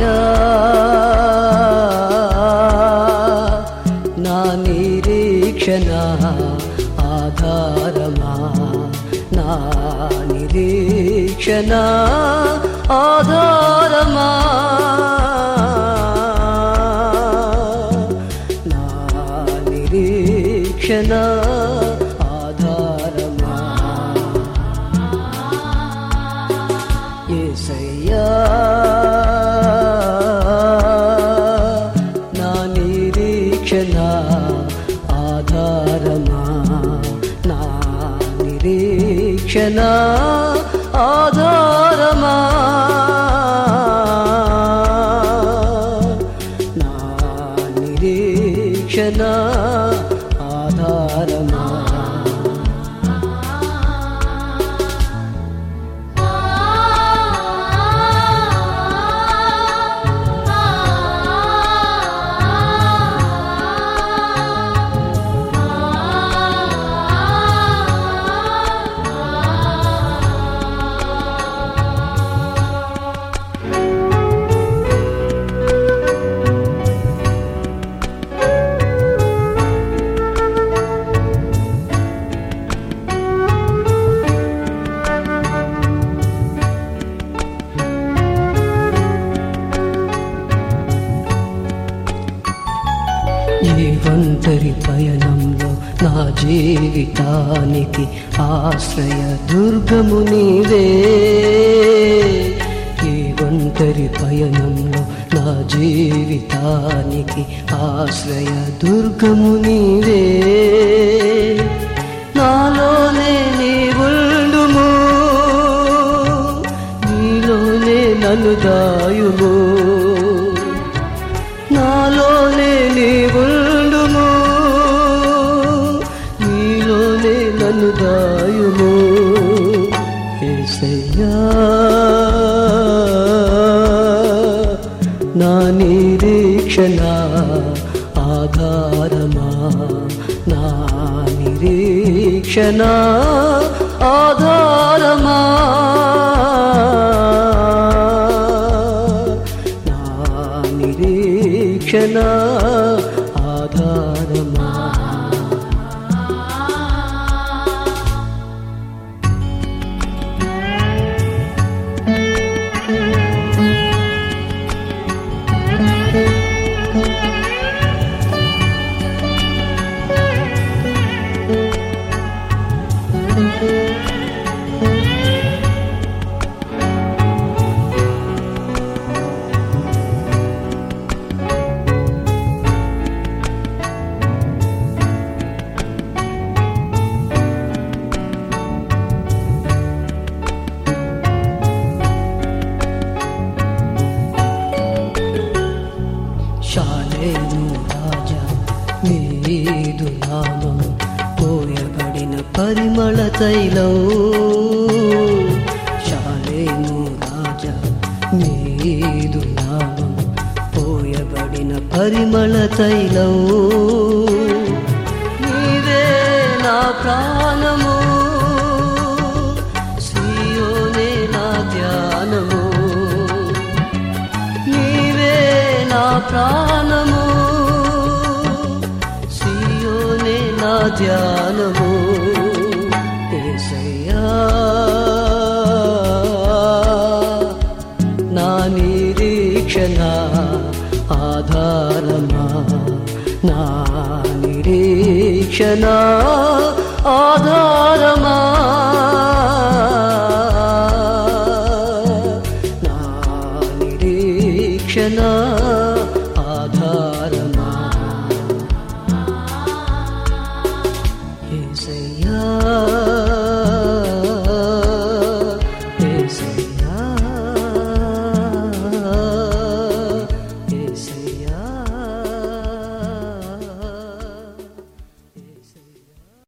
ఏసయ్యా నా నిరీక్షణ ఆధారమా నా నిరీక్షణ ఆధారమా నా నిరీక్షణ ఆధారమా ఏసయ్యా నా నిరీక్షణ ఆధారమా నా నిరీక్షణ ఆధారమా నా నిరీక్షణ ఆధారమా ఈ ఒంటరి పయనంలో నా జీవితానికి ఆశ్రయ దుర్గము నీవే ఈ ఒంటరి పయనంలో నా జీవితానికి ఆశ్రయ దుర్గము నీవే నాలోనే నీ ఉండుము నీలోనే నన్ను దాయుము నాలోనే నీ ఉండుము నీలోనే నన్ను దాయుము ఏసయ్యా నా నిరీక్షణ ఆధారమా నా నిరీక్షణ ఆధారమా నా నిరీక్షణ ఆధారమా శాలేను రాజా నీదు నామం పోయబడిన పరిమళ తైలం శాలేను రాజా నీదు నామం పోయబడిన పరిమళ తైలం నీవే నా ప్రాణము సియోనే నా ధ్యానము నీవే నా ప్రాణము సియోనే నా ధ్యానము ఏసయ్యా నా నిరీక్షణ ఆధారమా నా నిరీక్షణ ఆధారమా నా నిరీక్షణ ఆధారమా ఏసయ్యా